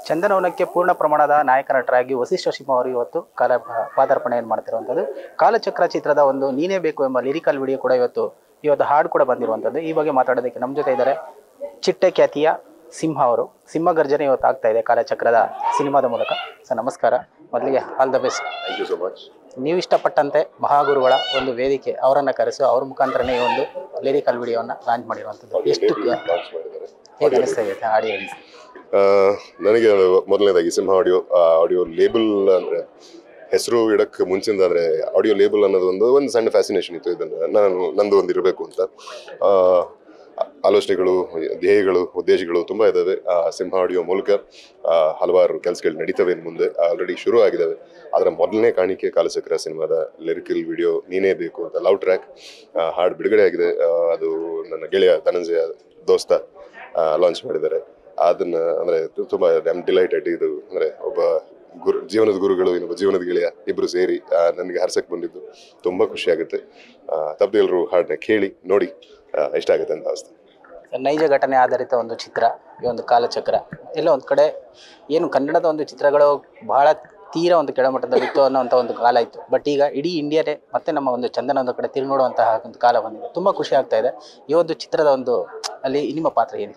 ಚಂದನವನಕ್ಕೆ ಪೂರ್ಣ ಪ್ರಮಾಣದ ನಾಯಕ ನಟರಾಗಿ ವಸಿಷ್ಠ ಸಿಂಹ ಅವರು ಇವತ್ತು ಕಾಲ ಪಾದಾರ್ಪಣೆಯನ್ನು ಮಾಡ್ತಿರುವಂಥದ್ದು ಕಾಲಚಕ್ರ ಚಿತ್ರದ ಒಂದು ನೀನೇ ಬೇಕು ಎಂಬ ಲಿರಿಕಲ್ ವಿಡಿಯೋ ಕೂಡ ಇವತ್ತು ಇವತ್ತು ಹಾಡು ಕೂಡ ಬಂದಿರುವಂಥದ್ದು ಈ ಬಗ್ಗೆ ಮಾತಾಡೋದಕ್ಕೆ ನಮ್ಮ ಜೊತೆ ಇದ್ದಾರೆ ಚಿಟ್ಟೆ ಖ್ಯಾತಿಯ ಸಿಂಹ ಅವರು ಸಿಂಹ ಗರ್ಜನೆ ಇವತ್ತು ಆಗ್ತಾ ಇದೆ ಕಾಲಚಕ್ರದ ಸಿನಿಮಾದ ಮೂಲಕ ಸರ್ ನಮಸ್ಕಾರ ಮೊದಲಿಗೆ all the best thank you so much ನೀವು ಇಷ್ಟಪಟ್ಟಂತೆ ಮಹಾಗುರುಗಳ ಒಂದು ವೇದಿಕೆ ಅವರನ್ನ ಕರೆಸು ಅವ್ರ ಮುಖಾಂತರನೇ ಈ ಒಂದು ಲಿರಿಕಲ್ ವಿಡಿಯೋನ ಲಾಂಚ್ ಮಾಡಿರುವಂಥದ್ದು ಎಷ್ಟು ಲಾಂಚ್ ಮಾಡಿದ್ದಾರೆ ಹೇಗೆ ಅನಿಸ್ತಾ ಇದೆ ಆಡಿಯನ್ಸ್ ಆ, ನನಗೆ ಮೊದಲನೇದಾಗಿ ಸಿಂಹ ಆಡಿಯೋ ಆಡಿಯೋ ಲೇಬಲ್ ಅಂದ್ರೆ ಹೆಸರು ಇಡಕ್ಕೆ ಮುಂಚಿಂದ ಅಂದ್ರೆ ಆಡಿಯೋ ಲೇಬಲ್ ಅನ್ನೋದು ಒಂದು ಒಂದು ಸಣ್ಣ ಫ್ಯಾಸಿನೇಷನ್ ಇತ್ತು ಇದನ್ನ ನಾನು ನಂದು ಒಂದು ಇರಬೇಕು ಅಂತ ಆ, ಆಲೋಚನೆಗಳು ಧ್ಯೇಯಗಳು ಉದ್ದೇಶಗಳು ತುಂಬಾ ಇದಾವೆ ಆ ಸಿಂಹ ಆಡಿಯೋ ಮೂಲಕ ಆ, ಹಲವಾರು ಕೆಲಸಗಳು ನಡೀತವೆ ಇನ್ನು ಮುಂದೆ ಆಲ್ರೆಡಿ ಶುರು ಆಗಿದ್ದಾವೆ ಅದರ ಮೊದಲನೇ ಕಾಣಿಕೆ ಕಾಲಚಕ್ರ ಸಿನಿಮಾದ ಲಿರಿಕಲ್ ವಿಡಿಯೋ ನೀನೇ ಬೇಕು ಅಂತ ಲವ್ ಟ್ರ್ಯಾಕ್ ಹಾಡು ಬಿಡುಗಡೆ ಆಗಿದೆ ಆ, ಅದು ನನ್ನ ಗೆಳೆಯ ಧನಂಜಯ ದೋಸ್ತ ಲಾಂಚ್ ಮಾಡಿದ್ದಾರೆ ಅದನ್ನ ಅಂದ್ರೆ ತು- ತುಂಬಾ ಐಮ್ ಡಿಲೈಟೆಡ್ ಇದು ಅಂದ್ರೆ ಒಬ್ಬ ಗುರು ಜೀವನದ ಗುರುಗಳು ಇನ್ನೊಬ್ಬ ಜೀವನದ ಗೆಳೆಯ ಇಬ್ರು ಸೇರಿ ಆ, ನನಗೆ ಹರ್ಸಕ್ ಬಂದಿದ್ದು ತುಂಬಾ ಖುಷಿ ಆಗುತ್ತೆ ತಪ್ಪದೆ ಎಲ್ಲರೂ ಹಾಡನ್ನ ಕೇಳಿ ನೋಡಿ ಆ, ಇಷ್ಟ ಆಗುತ್ತೆ ಅಂತ ಅನಿಸ್ತು ನೈಜ ಘಟನೆ ಆಧಾರಿತ ಒಂದು ಚಿತ್ರ ಈ ಒಂದು ಕಾಲಚಕ್ರ ಎಲ್ಲ ಒಂದು ಕಡೆ ಏನು ಕನ್ನಡದ ಒಂದು ಚಿತ್ರಗಳು ಬಹಳ ತೀರಾ ಒಂದು ಕೆಳಮಟ್ಟದಲ್ಲಿತ್ತು ಅನ್ನೋಂಥ ಒಂದು ಕಾಲ ಇತ್ತು ಬಟ್ ಈಗ ಇಡೀ ಇಂಡಿಯಾನೇ ಮತ್ತೆ ನಮ್ಮ ಒಂದು ಚಂದನ ಒಂದು ಕಡೆ ತಿರುಗಿ ನೋಡುವಂತಹ ಒಂದು ಕಾಲ ಬಂದಿದೆ ತುಂಬ ಖುಷಿ ಆಗ್ತಾ ಇದೆ ಈ ಒಂದು ಚಿತ್ರದ ಒಂದು ಅಲ್ಲಿ ನಿಮ್ಮ ಪಾತ್ರ ಏನು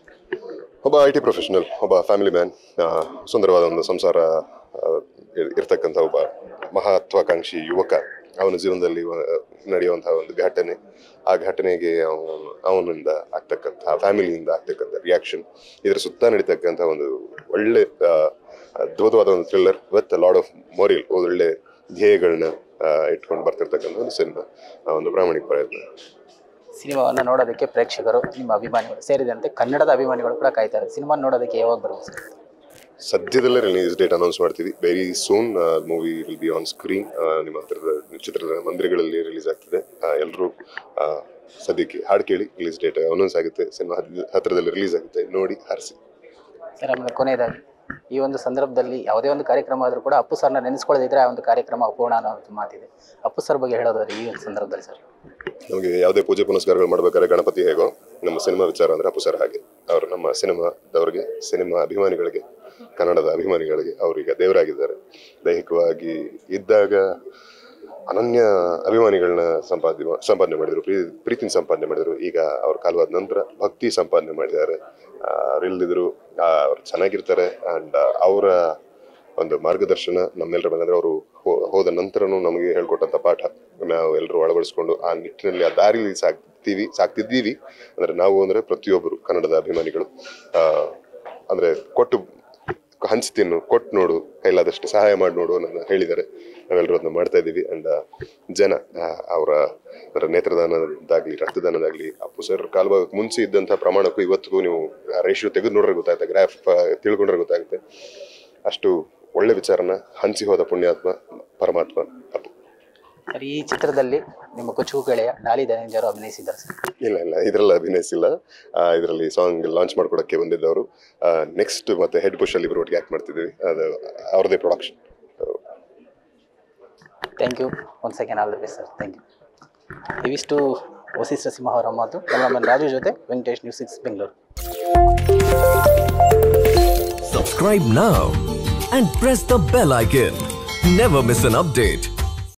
ಒಬ್ಬ ಐ ಟಿ ಪ್ರೊಫೆಷನಲ್ ಒಬ್ಬ ಫ್ಯಾಮಿಲಿ ಮ್ಯಾನ್ ಸುಂದರವಾದ ಒಂದು ಸಂಸಾರ ಆ, ಇರ್- ಇರ್ತಕ್ಕಂಥ ಒಬ್ಬ ಮಹತ್ವಾಕಾಂಕ್ಷಿ ಯುವಕ ಅವನ ಜೀವನದಲ್ಲಿ ಆ, ನಡೆಯುವಂತಹ ಒಂದು ಘಟನೆ ಆ ಘಟನೆಗೆ ಅವನು ಅವನಿಂದ ಆಗ್ತಕ್ಕಂಥ ಫ್ಯಾಮಿಲಿಯಿಂದ ಆಗ್ತಕ್ಕಂಥ ರಿಯಾಕ್ಷನ್ ಇದರ ಸುತ್ತ ನಡೀತಕ್ಕಂಥ ಒಂದು ಒಳ್ಳೆ ಆ, ಅದ್ಭುತವಾದ ಒಂದು thriller with lot of moral ಒಳ್ಳೆ ಧ್ಯೇಯಗಳನ್ನ ಆ, ಇಟ್ಕೊಂಡು ಬರ್ತಿರ್ತಕ್ಕಂಥ ಒಂದು ಸಿನಿಮಾ ಆ, ಒಂದು ಪ್ರಾಮಾಣಿಕ ಪ್ರಯತ್ನ ಸಿನಿಮಾವನ್ನು ನೋಡೋದಕ್ಕೆ ಪ್ರೇಕ್ಷಕರು ನಿಮ್ಮ ಅಭಿಮಾನಿಗಳು ಸೇರಿದಂತೆ ಕನ್ನಡದ ಅಭಿಮಾನಿಗಳು ಕೂಡ ಕಾಯ್ತಾರೆ ಸಿನಿಮಾ ನೋಡೋದಕ್ಕೆ ಯಾವಾಗ ಬರ್ಬೋದು ಸರ್ ಸದ್ಯದಲ್ಲೇ ರಿಲೀಸ್ ಡೇಟ್ ಅನೌನ್ಸ್ ಮಾಡ್ತೀವಿ very soon movie will be on screen ನಿಮ್ಮ ಹತ್ತಿರದ ಚಿತ್ರದ ಮಂದಿರಗಳಲ್ಲಿ ರಿಲೀಸ್ ಆಗ್ತಿದೆ ಎಲ್ಲರೂ ಸದ್ಯಕ್ಕೆ ಹಾಡು ಕೇಳಿ ರಿಲೀಸ್ ಡೇಟ್ ಅನೌನ್ಸ್ ಆಗುತ್ತೆ ಸಿನಿಮಾ ಹತ್ತಿರದಲ್ಲಿ ರಿಲೀಸ್ ಆಗುತ್ತೆ ನೋಡಿ ಹಾರಿಸಿ ಸರ್ ಆಮೇಲೆ ಕೊನೆಯದಾಗಿ ಈ ಒಂದು ಸಂದರ್ಭದಲ್ಲಿ ಯಾವುದೇ ಒಂದು ಕಾರ್ಯಕ್ರಮ ಆದರೂ ಕೂಡ ಅಪ್ಪು ಸರ್ನ ನೆನೆಸ್ಕೊಳ್ಳದಿದ್ರೆ ಆ ಒಂದು ಕಾರ್ಯಕ್ರಮ ಅಪೂರ್ಣ ಅನ್ನೋ ಒಂದು ಮಾತಿದೆ ಅಪ್ಪು ಸರ್ ಬಗ್ಗೆ ಹೇಳೋದಾದ್ರೆ ಈ ಒಂದು ಸಂದರ್ಭದಲ್ಲಿ ಸರ್ ನಮಗೆ ಯಾವುದೇ ಪೂಜೆ ಪುನಸ್ಕಾರಗಳು ಮಾಡ್ಬೇಕಾದ್ರೆ ಗಣಪತಿ ಹೇಗೋ ನಮ್ಮ ಸಿನಿಮಾ ವಿಚಾರ ಅಂದ್ರೆ ಅಪುಸರ ಹಾಗೆ ಅವರು ನಮ್ಮ ಸಿನಿಮಾದವರಿಗೆ ಸಿನಿಮಾ ಅಭಿಮಾನಿಗಳಿಗೆ ಕನ್ನಡದ ಅಭಿಮಾನಿಗಳಿಗೆ ಅವರೀಗ ದೇವರಾಗಿದ್ದಾರೆ ದೈಹಿಕವಾಗಿ ಇದ್ದಾಗ ಅನನ್ಯ ಅಭಿಮಾನಿಗಳನ್ನ ಸಂಪಾದನೆ ಮಾ- ಸಂಪಾದನೆ ಮಾಡಿದ್ರು ಪ್ರೀ ಪ್ರೀತಿನ ಸಂಪಾದನೆ ಮಾಡಿದ್ರು ಈಗ ಅವ್ರ ಕಾಲವಾದ ನಂತರ ಭಕ್ತಿ ಸಂಪಾದನೆ ಮಾಡಿದ್ದಾರೆ ಅವ್ರು ಇಲ್ದಿದ್ರು ಅವ್ರು ಚೆನ್ನಾಗಿರ್ತಾರೆ ಅಂಡ್ ಅವರ ಒಂದು ಮಾರ್ಗದರ್ಶನ ನಮ್ಮೆಲ್ಲರ ಮೇಲೆ ಅಂದ್ರೆ ಅವರು ಹೋದ ನಂತರನೂ ನಮಗೆ ಹೇಳ್ಕೊಟ್ಟಂತ ಪಾಠ ನಾವು ಎಲ್ಲರೂ ಅಳವಡಿಸ್ಕೊಂಡು ಆ ನಿಟ್ಟಿನಲ್ಲಿ ಆ ದಾರಿಲಿ ಸಾಕ್ತೀವಿ ಸಾಕ್ತಿದ್ದೀವಿ ಅಂದ್ರೆ ನಾವು ಅಂದ್ರೆ ಪ್ರತಿಯೊಬ್ಬರು ಕನ್ನಡದ ಅಭಿಮಾನಿಗಳು ಆ, ಅಂದ್ರೆ ಕೊಟ್ಟು ಹಂಚಿ ತಿನ್ನು ಕೊಟ್ಟು ನೋಡು ಕೈಲಾದಷ್ಟು ಸಹಾಯ ಮಾಡಿ ನೋಡು ಅನ್ನೋದನ್ನ ಹೇಳಿದ್ದಾರೆ ನಾವೆಲ್ಲರೂ ಅದನ್ನ ಮಾಡ್ತಾ ಇದ್ದೀವಿ ಅಂಡ್ ಜನ ಆ, ಅವರ ಅವರ ನೇತ್ರದಾನದಾಗ್ಲಿ ರಕ್ತದಾನದಾಗ್ಲಿ ಅಪ್ಪು ಸರ್ ಕಾಲವಾಗಿ ಮುಂಚೆ ಇದ್ದಂಥ ಪ್ರಮಾಣಕ್ಕೂ ಇವತ್ತಿಗೂ ನೀವು ರೇಷಿಯೋ ತೆಗೆದು ನೋಡ್ರೆ ಗೊತ್ತಾಗುತ್ತೆ ಗ್ರಾಫ್ ತಿಳ್ಕೊಂಡ್ರೆ ಗೊತ್ತಾಗುತ್ತೆ ಅಷ್ಟು ಒಳ್ಳೆ ವಿಚಾರನ ಹಂಚಿ ಹೋದ ಪುಣ್ಯಾತ್ಮ ಪರಮಾತ್ಮ ಅಪ್ಪು ಸರ್ ಈ ಚಿತ್ರದಲ್ಲಿ ನಿಮ್ಮ ಕೊಚ್ಚು ಗೆಳೆಯ ಡಾಲಿ ಧನಂಜಯರು ಅಭಿನಯಿಸಿದ್ದಾರೆ ಸರ್ ಇಲ್ಲ ಇಲ್ಲ ಇದರಲ್ಲಿ ಅಭಿನಯಿಸಿಲ್ಲ ಇದರಲ್ಲಿ ಸಾಂಗ್ ಲಾಂಚ್ ಮಾಡ್ಕೊಡಕ್ಕೆ ಬಂದಿದ್ದವರು ನೆಕ್ಸ್ಟ್ ಮತ್ತೆ ಹೆಡ್ ಪುಷ್ ಅಲ್ಲಿ ಇಬ್ರು ಒಟ್ಟಿಗೆ ಆಕ್ಟ್ ಮಾಡ್ತಿದ್ದೀವಿ ಅದು ಅವ್ರದೇ ಪ್ರೊಡಕ್ಷನ್ ಥ್ಯಾಂಕ್ ಯು ಒಂದು second all the best sir thank you ಇವಿಷ್ಟು ವಸಿಷ್ಠ ಸಿಂಹ ಅವರ ಮಾತು ಕ್ಯಾಮ್ರಾಮನ್ ರಾಜು ಜೊತೆ Venkatesh news six Bengaluru Subscribe now and press the bell icon. Never miss an update.